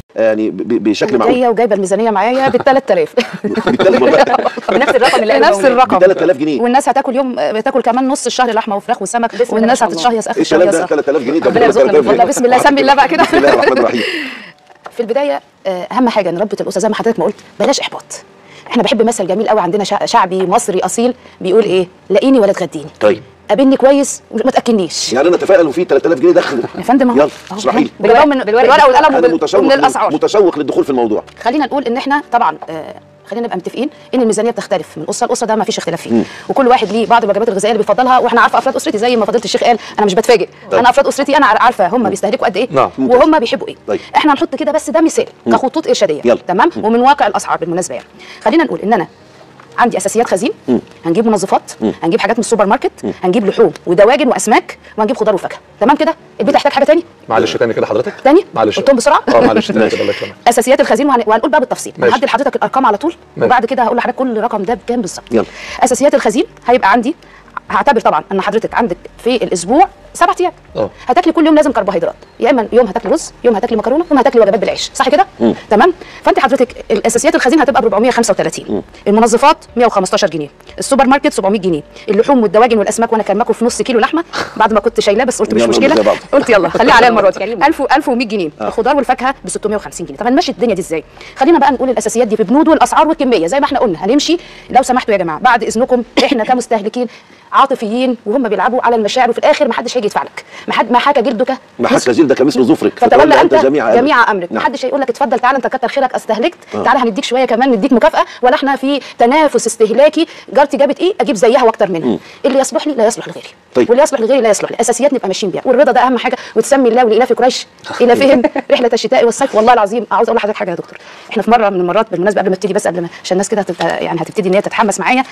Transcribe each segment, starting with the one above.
يعني ب- ب- بشكل معقول جايه وجايبه الميزانيه معايا بال 3000 بالتالي والله بنفس الرقم اللي نفس الرقم ب 3000 جنيه والناس هتاكل يوم بتاكل كمان نص الشهر لحمه وفراخ وسمك بسم الله والناس ما شاء الله. هتتشهيص اخر ايه الشهر الكلام ده يا 3000 جنيه طب ربنا يرزقنا من فضله. بسم الله سمي الله بقى كده بسم الله الرحمن الرحيم في البدايه آه، اهم حاجه ان ربة الاسره زي ما حضرتك ما قلت بلاش احباط احنا بحب مثل جميل قوي عندنا شع- شعبي مصري اصيل بيقول ايه لاقيني ولا تغديني طيب قابلني كويس وما تاكلنيش يعني انا اتفائل وفي 3000 جنيه دخل يا فندم اهو يلا أهو. اشرحي لي بالورقه من بالورقه والقلم انا وبال- متشوق ومن الاسعار متشوق للدخول في الموضوع خلينا نقول ان احنا طبعا آه، خلينا نبقى متفقين ان الميزانيه بتختلف من اسره لاسره ده ما فيش اختلاف فيه وكل واحد ليه بعض الوجبات الغذائيه اللي بيفضلها واحنا عارفه افراد اسرتي زي ما فضيله الشيخ قال انا مش بتفاجئ طيب. انا افراد اسرتي انا عارفه هم بيستهلكوا قد ايه نعم. وهم بيحبوا ايه طيب. احنا هنحط كده بس ده مثال كخطوط ارشاديه يلا. تمام ومن واقع الاسعار بالمناسبه يعني خلينا نقول ان انا عندي اساسيات خزين هنجيب منظفات هنجيب حاجات من السوبر ماركت هنجيب لحوم ودواجن واسماك وهنجيب خضار وفاكهه تمام كده البيت هيحتاج حاجه تاني معلش تاني كده حضرتك تاني معلش قلتهم بسرعه اه معلش تاني كده الله يكرمك اساسيات الخزين وهن- وهنقول بقى بالتفصيل ماشي. هدي لحضرتك الارقام على طول ماشي. وبعد كده هقول لحضرتك كل رقم ده بكام بالظبط يلا. اساسيات الخزين هيبقى عندي هعتبر طبعا ان حضرتك عندك في الاسبوع سبع ايام اه. هتاكلي كل يوم لازم كربوهيدرات يا اما يوم هتاكلي رز يوم هتاكلي مكرونه يوم هتاكلي وجبات بالعيش صح كده تمام فانت حضرتك الاساسيات الخزين هتبقى ب 435 المنظفات 115 جنيه السوبر ماركت 700 جنيه اللحوم والدواجن والاسماك وانا كلمكم في نص كيلو لحمه بعد ما كنت شايلاه بس قلت مش يلا مشكله زي بعض. قلت يلا خليها عليا المره دي كريمة. 1000 1100 جنيه الخضار والفاكهه ب 650 جنيه طب هنمشي الدنيا دي ازاي خلينا بقى نقول الاساسيات دي ببنود والاسعار والكميه زي ما احنا قلنا هنمشي لو سمحتوا يا جماعه بعد اذنكم احنا كمستهلكين عاطفيين وهم بيلعبوا على المشاعر وفي الاخر ما حدش هيجي يدفع لك ما حد ما حكى جلدك ما حتى جلدك مثل ظفرك فتولى انت جميع أمرك. جميع امرك نعم. محدش هيقول لك اتفضل تعالى انت كتر خيرك استهلكت تعالى هنديك شويه كمان نديك مكافاه ولا احنا في تنافس استهلاكي جارتي جابت ايه اجيب زيها واكتر منها اللي يصلح لي لا يصلح لغيري طيب. واللي يصلح لغيري لا يصلح لي اساسيات نبقى ماشيين بيها والرضا ده اهم حاجه وتسمي الله والاله قريش الى فهم رحله الشتاء والصيف والله العظيم عاوز اقول لحضرتك حاجه يا دكتور احنا في مره من المرات بالمناسبه قبل ما تبتدي بس قبل ما عشان الناس كده هتبقى يعني هتبتدي ان هي تتحمس معايا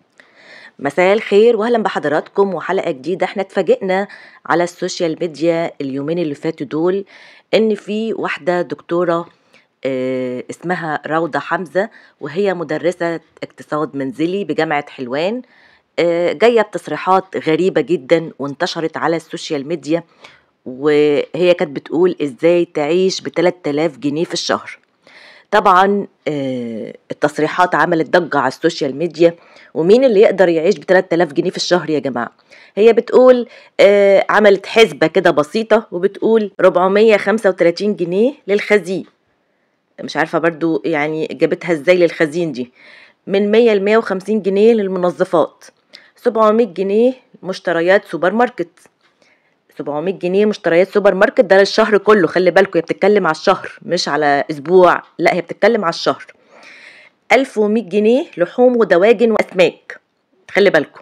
مساء الخير واهلا بحضراتكم وحلقه جديده احنا اتفاجئنا على السوشيال ميديا اليومين اللي فاتوا دول ان في واحده دكتوره آه، اسمها روضه حمزه وهي مدرسه اقتصاد منزلي بجامعه حلوان آه، جايه بتصريحات غريبه جدا وانتشرت على السوشيال ميديا وهي كانت بتقول ازاي تعيش ب 3000 جنيه في الشهر طبعا آه، التصريحات عملت ضجة على السوشيال ميديا ومين اللي يقدر يعيش ب 3000 جنيه في الشهر يا جماعة هي بتقول آه، عملت حسبة كده بسيطة وبتقول 435 جنيه للخزين مش عارفة برضو يعني جابتها ازاي للخزين دي من 100 ل 150 جنيه للمنظفات 700 جنيه مشتريات سوبر ماركت 700 جنيه مشتريات سوبر ماركت ده للشهر كله خلي بالكم هي بتتكلم على الشهر مش على اسبوع لا هي بتتكلم على الشهر 1100 جنيه لحوم ودواجن واسماك خلي بالكم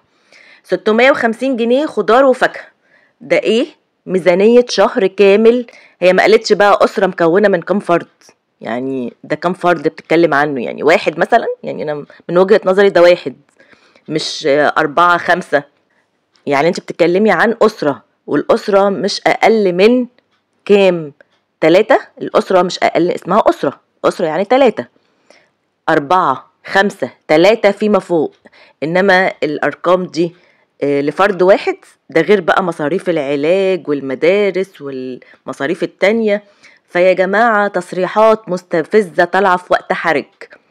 650 جنيه خضار وفاكهه ده ايه ميزانيه شهر كامل هي ما قالتش بقى اسره مكونه من كام فرد يعني ده كام فرد بتتكلم عنه يعني واحد مثلا يعني انا من وجهه نظري ده واحد مش آه، أربعة خمسة يعني انت بتتكلمي عن أسرة والأسرة مش أقل من كام تلاتة الأسرة مش أقل اسمها أسرة أسرة يعني تلاتة أربعة خمسة تلاتة فيما فوق إنما الأرقام دي آه، لفرد واحد ده غير بقى مصاريف العلاج والمدارس والمصاريف التانية فيا جماعة تصريحات مستفزة طالعة في وقت حرج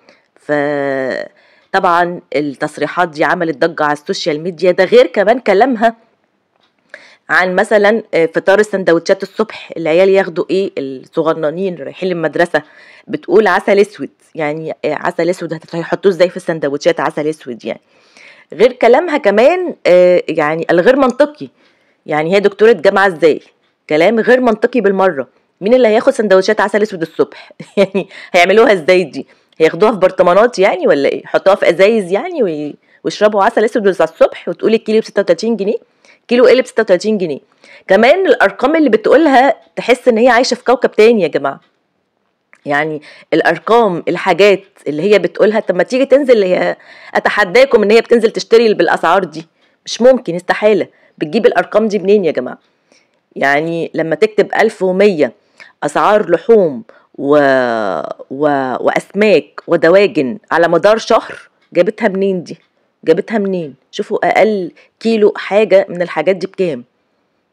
فطبعا التصريحات دي عملت ضجة على السوشيال ميديا ده غير كمان كلامها عن مثلا آه، فطار السندوتشات الصبح العيال ياخدوا ايه الصغننين رايحين المدرسه بتقول عسل اسود يعني آه، عسل اسود هت- هيحطوه ازاي في السندوتشات عسل اسود يعني غير كلامها كمان آه، يعني الغير منطقي يعني هي دكتوره جامعه ازاي كلام غير منطقي بالمره مين اللي هياخد سندوتشات عسل اسود الصبح يعني هيعملوها ازاي دي هياخدوها في برطمانات يعني ولا ايه يحطوها في ازايز يعني وي- ويشربوا عسل اسود على الصبح وتقولي الكيلو ب 36 جنيه كيلو قلب 36 جنيه كمان الارقام اللي بتقولها تحس ان هي عايشه في كوكب تاني يا جماعه يعني الارقام الحاجات اللي هي بتقولها طب ما تيجي تنزل هي اتحداكم ان هي بتنزل تشتري بالاسعار دي مش ممكن استحاله بتجيب الارقام دي منين يا جماعه يعني لما تكتب 1100 اسعار لحوم و... و... واسماك ودواجن على مدار شهر جابتها منين دي جابتها منين شوفوا اقل كيلو حاجه من الحاجات دي بكام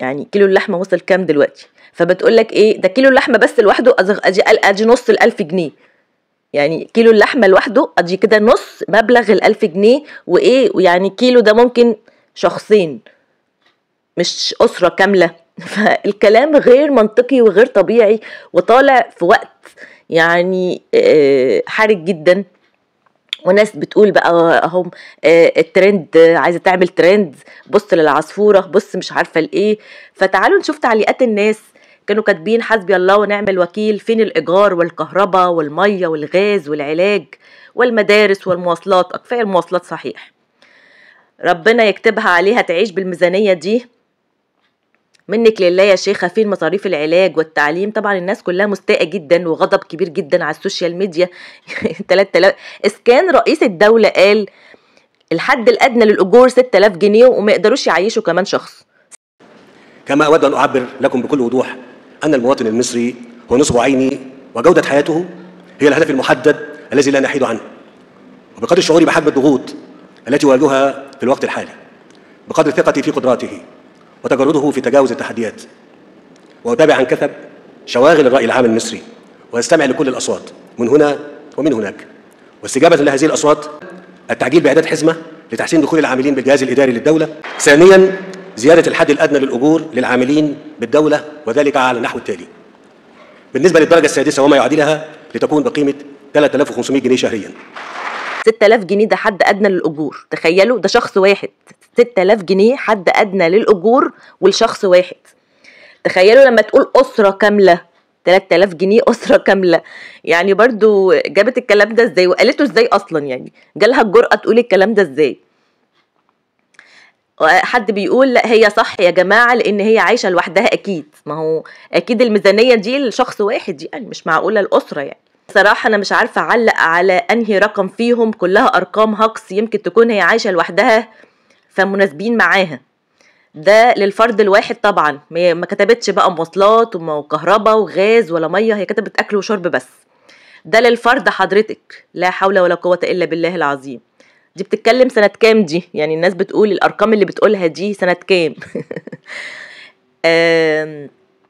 يعني كيلو اللحمه وصل كام دلوقتي فبتقول لك ايه ده كيلو اللحمه بس لوحده أز- ادي ادي نص الألف جنيه يعني كيلو اللحمه لوحده ادي كده نص مبلغ الألف جنيه وايه ويعني كيلو ده ممكن شخصين مش أسرة كاملة فالكلام غير منطقي وغير طبيعي وطالع في وقت يعني آه، حرج جدا وناس بتقول بقى اهم آه، الترند آه، عايزه تعمل ترند بص للعصفوره بص مش عارفه لايه فتعالوا نشوف تعليقات الناس كانوا كاتبين حسبي الله ونعم الوكيل فين الايجار والكهرباء والميه والغاز والعلاج والمدارس والمواصلات كفايه المواصلات صحيح ربنا يكتبها عليها تعيش بالميزانيه دي منك لله يا شيخة فين مصاريف العلاج والتعليم طبعا الناس كلها مستاءة جدا وغضب كبير جدا على السوشيال ميديا 3000 اسكان رئيس الدولة قال الحد الأدنى للأجور 6000 جنيه وما يقدروش يعيشوا كمان شخص كما أود أن أعبر لكم بكل وضوح أن المواطن المصري هو نصب عيني وجودة حياته هي الهدف المحدد الذي لا نحيد عنه وبقدر شعوري بحجم الضغوط التي يواجهها في الوقت الحالي بقدر ثقتي في قدراته وتجرده في تجاوز التحديات وأتابع عن كثب شواغل الرأي العام المصري وأستمع لكل الأصوات من هنا ومن هناك واستجابة لهذه الأصوات التعجيل بإعداد حزمة لتحسين دخول العاملين بالجهاز الإداري للدولة ثانيا زيادة الحد الأدنى للأجور للعاملين بالدولة وذلك على النحو التالي بالنسبة للدرجة السادسة وما يعادلها لتكون بقيمة 3500 جنيه شهريا 6000 جنيه ده حد أدنى للأجور تخيلوا ده شخص واحد 6000 جنيه حد أدنى للأجور والشخص واحد تخيلوا لما تقول أسرة كاملة 3000 جنيه أسرة كاملة يعني برضو جابت الكلام ده ازاي وقالته ازاي أصلا يعني جالها الجرأة تقول الكلام ده ازاي حد بيقول لا هي صح يا جماعة لأن هي عايشة لوحدها أكيد ما هو أكيد الميزانية دي لشخص واحد يعني مش معقولة الأسرة يعني صراحة أنا مش عارفة أعلق على أنهي رقم فيهم كلها أرقام هكس يمكن تكون هي عايشة لوحدها فمناسبين معاها ده للفرد الواحد طبعا ما ما كتبتش بقى مواصلات وكهرباء وغاز ولا ميه هي كتبت اكل وشرب بس ده للفرد حضرتك لا حول ولا قوه الا بالله العظيم دي بتتكلم سنة كام دي يعني الناس بتقول الأرقام اللي بتقولها دي سنة كام آم،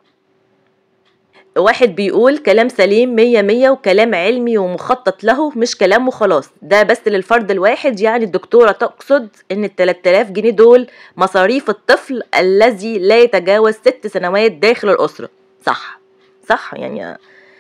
واحد بيقول كلام سليم مية مية وكلام علمي ومخطط له مش كلام وخلاص ده بس للفرد الواحد يعني الدكتورة تقصد ان ال 3000 جنيه دول مصاريف الطفل الذي لا يتجاوز ست سنوات داخل الأسرة صح صح يعني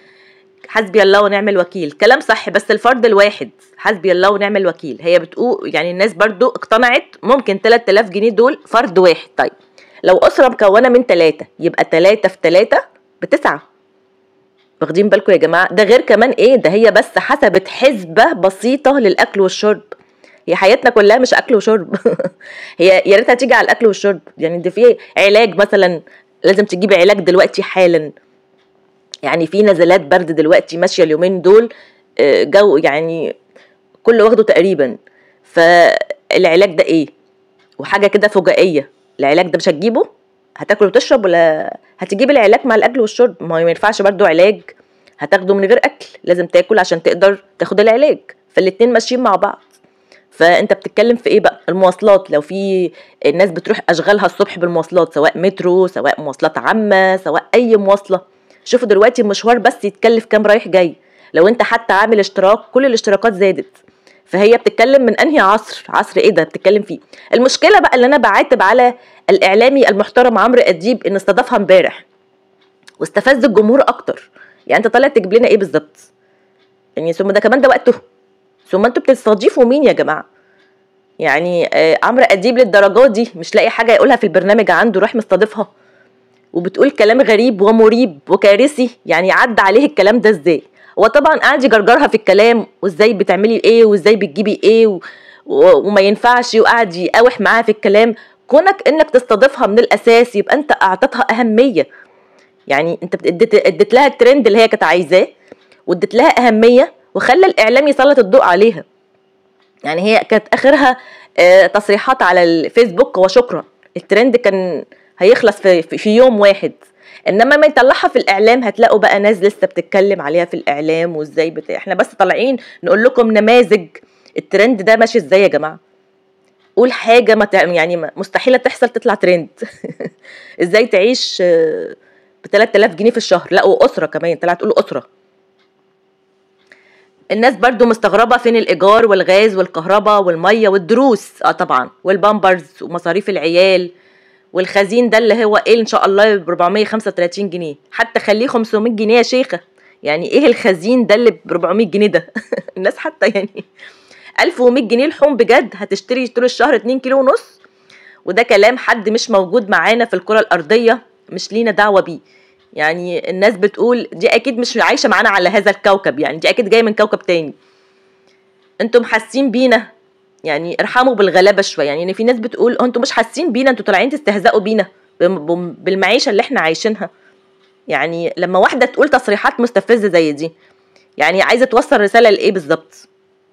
حسبي الله ونعم الوكيل كلام صح بس الفرد الواحد حسبي الله ونعم الوكيل هي بتقول يعني الناس برضو اقتنعت ممكن 3000 جنيه دول فرد واحد طيب لو أسرة مكونة من ثلاثة يبقى ثلاثة في ثلاثة بتسعة واخدين بالكم يا جماعة ده غير كمان ايه ده هي بس حسبت حسبة بسيطة للأكل والشرب هي حياتنا كلها مش أكل وشرب هي يا ريتها تيجي على الأكل والشرب يعني ده في علاج مثلا لازم تجيبي علاج دلوقتي حالا يعني في نزلات برد دلوقتي ماشيه اليومين دول آه، جو يعني كله واخده تقريبا فالعلاج ده ايه وحاجه كده فجائيه العلاج ده مش هتجيبه هتاكل وتشرب ولا هتجيب العلاج مع الاكل والشرب ما هو ما ينفعش برضو علاج هتاخده من غير اكل لازم تاكل عشان تقدر تاخد العلاج فالاتنين ماشيين مع بعض فانت بتتكلم في ايه بقى المواصلات لو في الناس بتروح اشغالها الصبح بالمواصلات سواء مترو سواء مواصلات عامه سواء اي مواصله شوفوا دلوقتي المشوار بس يتكلف كام رايح جاي لو انت حتى عامل اشتراك كل الاشتراكات زادت فهي بتتكلم من انهي عصر عصر ايه ده بتتكلم فيه المشكله بقى اللي انا بعاتب على الاعلامي المحترم عمرو اديب ان استضافها امبارح واستفز الجمهور اكتر يعني انت طالع تجيب لنا ايه بالظبط يعني ثم ده كمان ده وقته ثم انتوا بتستضيفوا مين يا جماعه يعني آه عمرو اديب للدرجات دي مش لاقي حاجه يقولها في البرنامج عنده روح مستضيفها وبتقول كلام غريب ومريب وكارثي يعني عدى عليه الكلام ده ازاي هو طبعا قاعد يجرجرها في الكلام وازاي بتعملي ايه وازاي بتجيبي ايه و... و... وما ينفعش وقاعد يقاوح معاها في الكلام كونك انك تستضيفها من الاساس يبقى انت اعطيتها اهميه يعني انت بت- اديت اديت لها الترند اللي هي كانت عايزاه واديت لها اهميه وخلى الاعلام يسلط الضوء عليها يعني هي كانت اخرها آه، تصريحات على الفيسبوك وشكرا الترند كان هيخلص في, في, في يوم واحد انما ما يطلعها في الاعلام هتلاقوا بقى ناس لسه بتتكلم عليها في الاعلام وازاي بت... احنا بس طالعين نقول لكم نماذج الترند ده ماشي ازاي يا جماعه تقول حاجه ما تع- يعني ما- مستحيله تحصل تطلع ترند ازاي تعيش ب 3000 جنيه في الشهر لا واسره كمان طلعت تقول اسره الناس برضو مستغربة فين الإيجار والغاز والكهرباء والمية والدروس اه طبعا والبامبرز ومصاريف العيال والخزين ده اللي هو ايه ان شاء الله ب 435 جنيه حتى خليه 500 جنيه يا شيخة يعني ايه الخزين ده اللي ب 400 جنيه ده الناس حتى يعني 1100 جنيه لحوم بجد هتشتري طول الشهر 2 كيلو ونص وده كلام حد مش موجود معانا في الكرة الأرضية مش لينا دعوة بيه يعني الناس بتقول دي أكيد مش عايشة معانا على هذا الكوكب يعني دي أكيد جاية من كوكب تاني انتم حاسين بينا يعني ارحموا بالغلابة شوية يعني في ناس بتقول "هو انتوا مش حاسين بينا انتوا طالعين تستهزئوا بينا بم- بم- بالمعيشة اللي احنا عايشينها يعني لما واحدة تقول تصريحات مستفزة زي دي يعني عايزة توصل رسالة لإيه بالظبط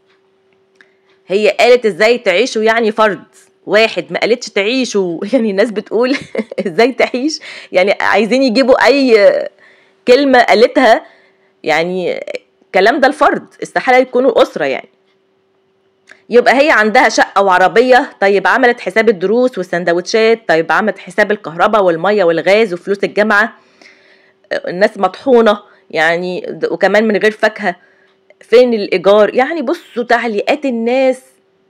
هي قالت ازاي تعيشوا يعني فرد واحد ما قالتش تعيشوا يعني الناس بتقول ازاي تعيش يعني عايزين يجيبوا اي كلمة قالتها يعني الكلام ده الفرد استحالة يكونوا أسرة يعني يبقى هي عندها شقة وعربية طيب عملت حساب الدروس والسندوتشات طيب عملت حساب الكهرباء والمية والغاز وفلوس الجامعة الناس مطحونة يعني د- وكمان من غير فاكهة فين الإيجار يعني بصوا تعليقات الناس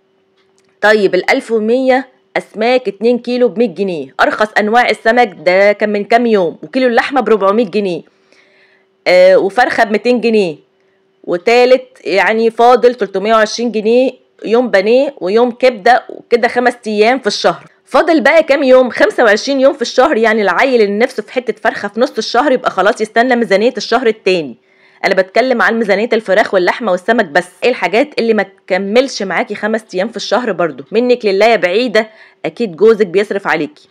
طيب ال 1100 أسماك 2 كيلو ب 100 جنيه أرخص أنواع السمك ده كان من كام يوم وكيلو اللحمة ب 400 جنيه آه وفرخة ب 200 جنيه وتالت يعني فاضل 320 جنيه يوم بانيه ويوم كبده وكده خمس ايام في الشهر فاضل بقى كام يوم 25 يوم في الشهر يعني العيل اللي نفسه في حته فرخه في نص الشهر يبقى خلاص يستنى ميزانيه الشهر التاني انا بتكلم عن ميزانيه الفراخ واللحمه والسمك بس ايه الحاجات اللي ما تكملش معاكي خمس ايام في الشهر برضو منك لله يا بعيده اكيد جوزك بيصرف عليكي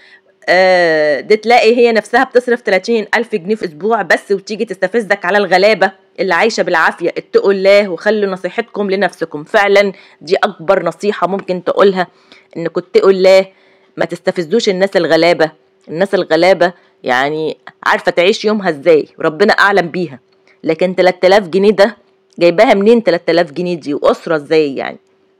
آه، دي تلاقي هي نفسها بتصرف 30 ألف جنيه في أسبوع بس وتيجي تستفزك على الغلابة اللي عايشة بالعافية اتقوا الله وخلوا نصيحتكم لنفسكم فعلا دي أكبر نصيحة ممكن تقولها إنكم اتقوا الله ما تستفزوش الناس الغلابة الناس الغلابة يعني عارفة تعيش يومها ازاي وربنا أعلم بيها لكن 3000 جنيه ده جايباها منين 3000 جنيه دي وأسرة ازاي يعني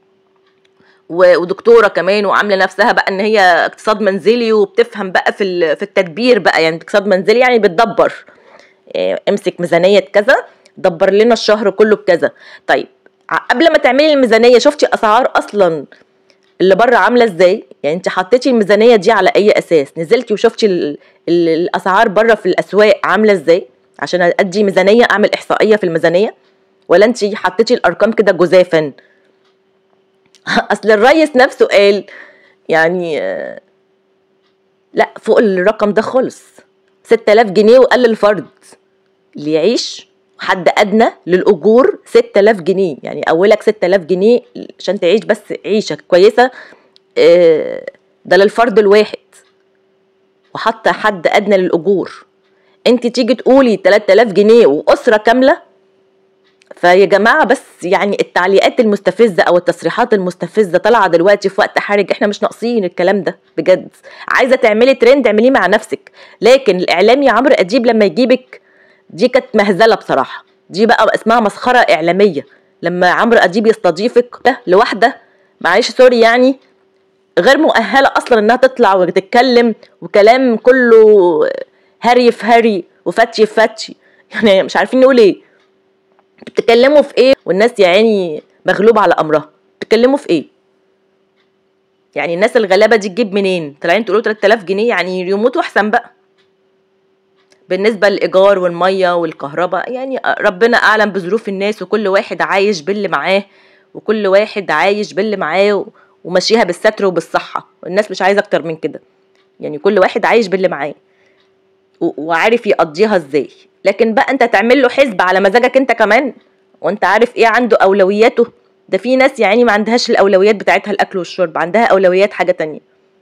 و- ودكتوره كمان وعامله نفسها بقى ان هي اقتصاد منزلي وبتفهم بقى في ال- في التدبير بقى يعني اقتصاد منزلي يعني بتدبر إيه، امسك ميزانيه كذا دبر لنا الشهر كله بكذا طيب ع- قبل ما تعملي الميزانيه شفتي اسعار اصلا اللي بره عامله ازاي يعني انت حطيتي الميزانيه دي على اي اساس نزلتي وشفتي ال- ال- الاسعار بره في الاسواق عامله ازاي عشان ادي ميزانيه اعمل احصائيه في الميزانيه ولا انت حطيتي الارقام كده جزافا اصل الريس نفسه قال يعني آه، لا فوق الرقم ده خالص 6000 جنيه وقال للفرد اللي يعيش حد ادنى للاجور 6000 جنيه يعني اولك 6000 جنيه عشان تعيش بس عيشه كويسه آه، ده للفرد الواحد وحتى حد ادنى للاجور انت تيجي تقولي 3000 جنيه واسره كامله فيا جماعه بس يعني التعليقات المستفزه او التصريحات المستفزه طالعه دلوقتي في وقت حرج احنا مش ناقصين الكلام ده بجد عايزه تعملي ترند اعمليه مع نفسك لكن الاعلامي عمرو اديب لما يجيبك دي كانت مهزله بصراحه دي بقى اسمها مسخره اعلاميه لما عمرو اديب يستضيفك ده لوحده معلش سوري يعني غير مؤهله اصلا انها تطلع وتتكلم وكلام كله هري في هري وفتي في فتي يعني مش عارفين نقول ايه بتتكلموا في ايه والناس يا عيني مغلوبة على امرها بتتكلموا في ايه يعني الناس الغلابة دي تجيب منين طالعين تقولوا 3000 جنيه يعني يموتوا احسن بقى بالنسبة للإيجار والمية والكهرباء يعني ربنا أعلم بظروف الناس وكل واحد عايش باللي معاه وكل واحد عايش باللي معاه و- وماشيها بالستر وبالصحة والناس مش عايزة أكتر من كده يعني كل واحد عايش باللي معاه و- وعارف يقضيها ازاي لكن بقى انت تعمل له حسب على مزاجك انت كمان وانت عارف ايه عنده اولوياته ده في ناس يعني ما عندهاش الاولويات بتاعتها الاكل والشرب عندها اولويات حاجه تانية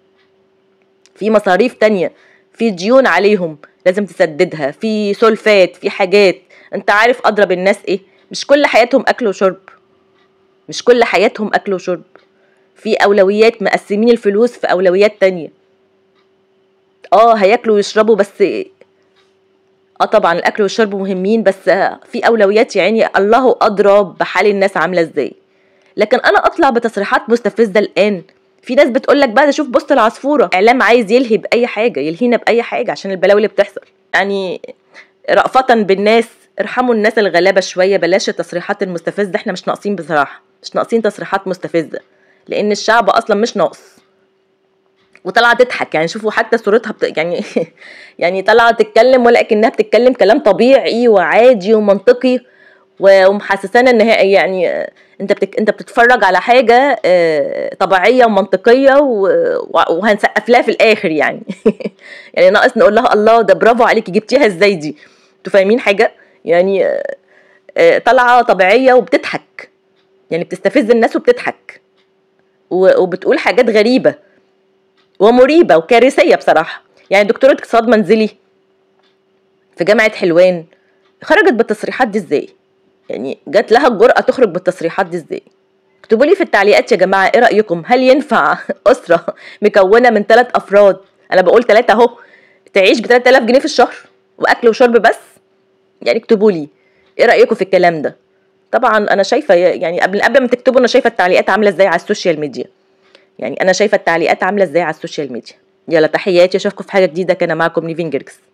في مصاريف تانية في ديون عليهم لازم تسددها في سلفات في حاجات انت عارف اضرب الناس ايه مش كل حياتهم اكل وشرب مش كل حياتهم اكل وشرب في اولويات مقسمين الفلوس في اولويات تانية اه هياكلوا ويشربوا بس اه طبعا الاكل والشرب مهمين بس في اولويات يعني الله ادرى بحال الناس عامله ازاي لكن انا اطلع بتصريحات مستفزه الان في ناس بتقول لك بقى ده شوف بوست العصفوره اعلام عايز يلهي باي حاجه يلهينا باي حاجه عشان البلاوي اللي بتحصل يعني رأفة بالناس ارحموا الناس الغلابه شويه بلاش التصريحات المستفزه احنا مش ناقصين بصراحه مش ناقصين تصريحات مستفزه لان الشعب اصلا مش ناقص وطالعه تضحك يعني شوفوا حتى صورتها بت... يعني يعني طالعه تتكلم ولكنها بتتكلم كلام طبيعي وعادي ومنطقي و- ومحسسانا ان هي يعني آه، انت بتك... انت بتتفرج على حاجه آه، طبيعيه ومنطقيه و... و- وهنسقف لها في الاخر يعني يعني ناقص نقول لها الله ده برافو عليكي جبتيها ازاي دي انتوا فاهمين حاجه يعني آه، آه، طالعه طبيعيه وبتضحك يعني بتستفز الناس وبتضحك و- وبتقول حاجات غريبه ومريبه وكارثيه بصراحه يعني دكتوره اقتصاد منزلي في جامعه حلوان خرجت بالتصريحات دي ازاي يعني جات لها الجرأة تخرج بالتصريحات دي ازاي اكتبوا لي في التعليقات يا جماعة ايه رأيكم هل ينفع أسرة مكونة من ثلاث أفراد أنا بقول ثلاثة أهو تعيش ب 3000 جنيه في الشهر وأكل وشرب بس يعني اكتبوا لي ايه رأيكم في الكلام ده طبعا أنا شايفة يعني قبل قبل ما تكتبوا أنا شايفة التعليقات عاملة ازاي على السوشيال ميديا يعني أنا شايفة التعليقات عاملة ازاي على السوشيال ميديا يلا تحياتي اشوفكم في حاجة جديدة كان معاكم نيفين جيركس